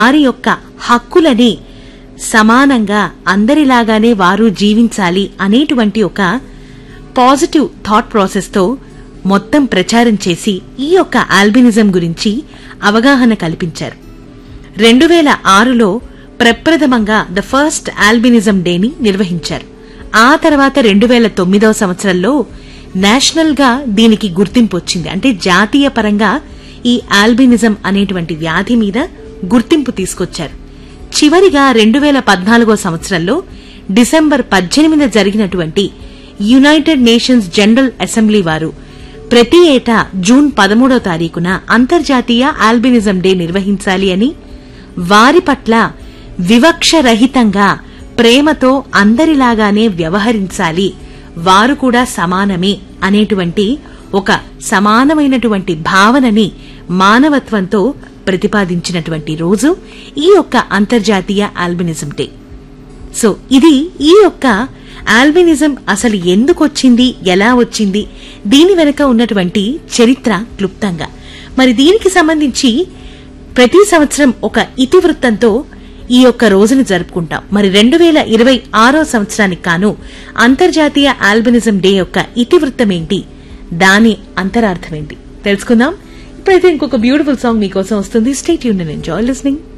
వారి యొక్క హక్కులని సమానంగా అందరిలాగానే వారు జీవించాలి అనేటువంటి ఒక పాజిటివ్ థాట్ ప్రాసెస్ తో మొత్తం ప్రచారం చేసి ఈ యొక్క ఆల్బినిజం గురించి అవగాహన కల్పించారు రెండు వేల ఆరులో ప్రప్రథమంగా ద ఫస్ట్ ఆల్బినిజం డేని నిర్వహించారు ఆ తర్వాత రెండు వేల తొమ్మిదవ సంవత్సరంలో నేషనల్ గా దీనికి గుర్తింపు వచ్చింది అంటే జాతీయ పరంగా ఈ ఆల్బినిజం అనేటువంటి వ్యాధి మీద గుర్తింపు తీసుకొచ్చారు చివరిగా రెండు వేల పద్నాలుగో సంవత్సరంలో డిసెంబర్ పద్దెనిమిది జరిగినటువంటి యునైటెడ్ నేషన్స్ జనరల్ అసెంబ్లీ వారు ప్రతి ఏటా జూన్ పదమూడో తారీఖున అంతర్జాతీయ ఆల్బినిజం డే నిర్వహించాలి అని వారి పట్ల వివక్షరహితంగా ప్రేమతో అందరిలాగానే వ్యవహరించాలి వారు కూడా సమానమే అనేటువంటి ఒక సమానమైనటువంటి భావనని మానవత్వంతో ప్రతిపాదించినటువంటి రోజు ఈ యొక్క అంతర్జాతీయ ఆల్బినిజం డే సో ఇది ఈ యొక్క ఆల్బినిజం అసలు ఎందుకు వచ్చింది ఎలా వచ్చింది దీని వెనుక ఉన్నటువంటి చరిత్ర క్లుప్తంగా మరి దీనికి సంబంధించి ప్రతి సంవత్సరం ఒక ఇతివృత్తంతో ఈ యొక్క రోజును జరుపుకుంటాం మరి రెండు వేల ఇరవై ఆరో సంవత్సరానికి కాను అంతర్జాతీయ ఆల్బినిజం డే యొక్క ఇతివృత్తం ఏంటి దాని అంతరార్థం ఏంటి తెలుసుకుందాం ఇప్పుడైతే ఇంకొక బ్యూటిఫుల్ సాంగ్ మీకోసం వస్తుంది స్టేట్ యూన్ ఎంజాయ్ లిస్నింగ్